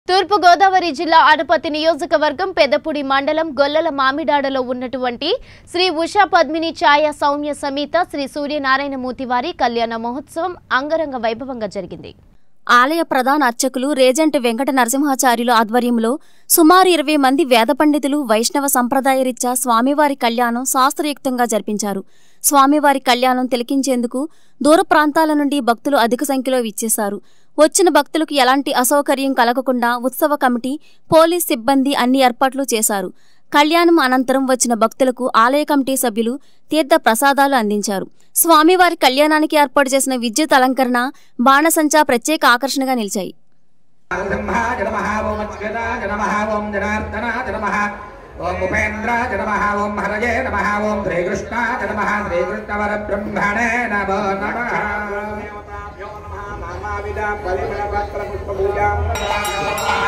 తూర్పు గోదావరి జిల్లా ఆనపతి నియోజకవర్గం పెద్దపూడి మండలం గొల్లల మామిడాడలో ఉన్నటువంటి శ్రీ ఉషా పద్మిని ఛాయ సౌమ్య సమేత శ్రీ సూర్యనారాయణమూర్తి వారి కళ్యాణ మహోత్సవం అంగరంగ వైభవంగా జరిగింది ఆలయ ప్రధాన అర్చకులు రేజెంట్ వెంకట నరసింహాచార్యుల ఆధ్వర్యంలో సుమారు ఇరవై మంది వేద పండితులు వైష్ణవ సంప్రదాయ రీత్యా స్వామివారి కళ్యాణం శాస్త్రయుక్తంగా జరిపించారు స్వామివారి కళ్యాణం తిలకించేందుకు దూర ప్రాంతాల నుండి భక్తులు అధిక సంఖ్యలో విచ్చేశారు వచ్చిన భక్తులకు ఎలాంటి అసౌకర్యం కలగకుండా ఉత్సవ కమిటీ పోలీస్ సిబ్బంది అన్ని ఏర్పాట్లు చేశారు కళ్యాణం అనంతరం వచ్చిన భక్తులకు ఆలయ కమిటీ సభ్యులు తీర్థ ప్రసాదాలు అందించారు స్వామివారి కళ్యాణానికి ఏర్పాటు చేసిన విద్యుత్ అలంకరణ బాణసంచా ప్రత్యేక ఆకర్షణగా నిలిచాయి బ్రహ్మాజ నమః ఓం అచ్యుతాజ నమః ఓం జనార్దనాజ నమః ఓం ఉపేంద్రాజ నమః ఓం హరయే నమః ఓం శ్రీకృష్ణాజ నమః శ్రీకృష్ణవర బ్రహ్మణే నమో నమః